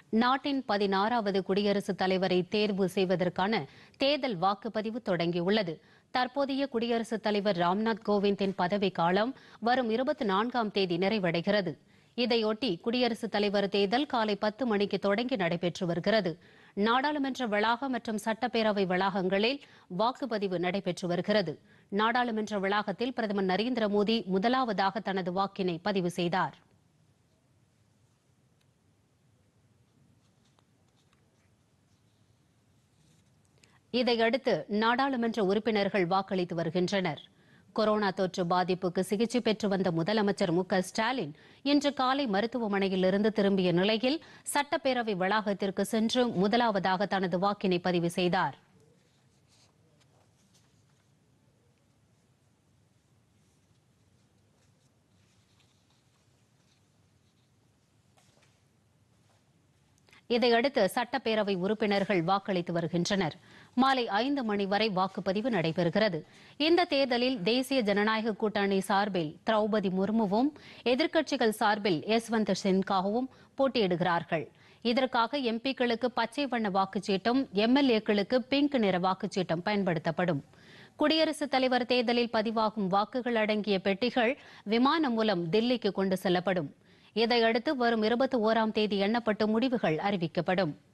நாட்டின் பதினாறாவது குடியரசுத் தலைவரை தேர்வு செய்வதற்கான தேர்தல் வாக்குப்பதிவு தொடங்கியுள்ளது தற்போதைய குடியரசுத் தலைவர் ராம்நாத் கோவிந்தின் பதவிக்காலம் வரும் இருபத்தி நான்காம் தேதி நிறைவடைகிறது இதையொட்டி குடியரசுத் தலைவர் தேர்தல் காலை பத்து மணிக்கு தொடங்கி நடைபெற்று வருகிறது நாடாளுமன்ற வளாகம் மற்றும் சட்டப்பேரவை வளாகங்களில் வாக்குப்பதிவு நடைபெற்று வருகிறது நாடாளுமன்ற வளாகத்தில் பிரதமர் நரேந்திர மோடி முதலாவதாக தனது வாக்கினை பதிவு செய்தார் இதையடுத்து நாடாளுமன்ற உறுப்பினர்கள் வாக்களித்து வருகின்றனர் கொரோனா தொற்று பாதிப்புக்கு சிகிச்சை பெற்று வந்த முதலமைச்சர் மு க ஸ்டாலின் இன்று காலை மருத்துவமனையிலிருந்து திரும்பிய நிலையில் சட்டப்பேரவை வளாகத்திற்கு சென்று முதலாவதாக தனது வாக்கினை பதிவு செய்தார் இதையடுத்து சட்டப்பேரவை உறுப்பினர்கள் வாக்களித்து வருகின்றனர் மாலை ஐந்து மணி வரை வாக்குப்பதிவு நடைபெறுகிறது இந்த தேர்தலில் தேசிய ஜனநாயக கூட்டணி சார்பில் திரௌபதி முர்முவும் எதிர்க்கட்சிகள் சார்பில் யஸ்வந்த் சின்ஹாவும் போட்டியிடுகிறார்கள் இதற்காக எம்பிக்களுக்கு பச்சை வண்ண வாக்குச்சீட்டும் எம்எல்ஏக்களுக்கு பிங்க் நிற வாக்குச்சீட்டம் பயன்படுத்தப்படும் குடியரசுத் தலைவர் தேர்தலில் பதிவாகும் வாக்குகள் அடங்கிய பெட்டிகள் விமானம் மூலம் தில்லிக்கு கொண்டு செல்லப்படும் இதையடுத்து வரும் இருபத்தி ஓராம் தேதி எண்ணப்பட்டு முடிவுகள் அறிவிக்கப்படும்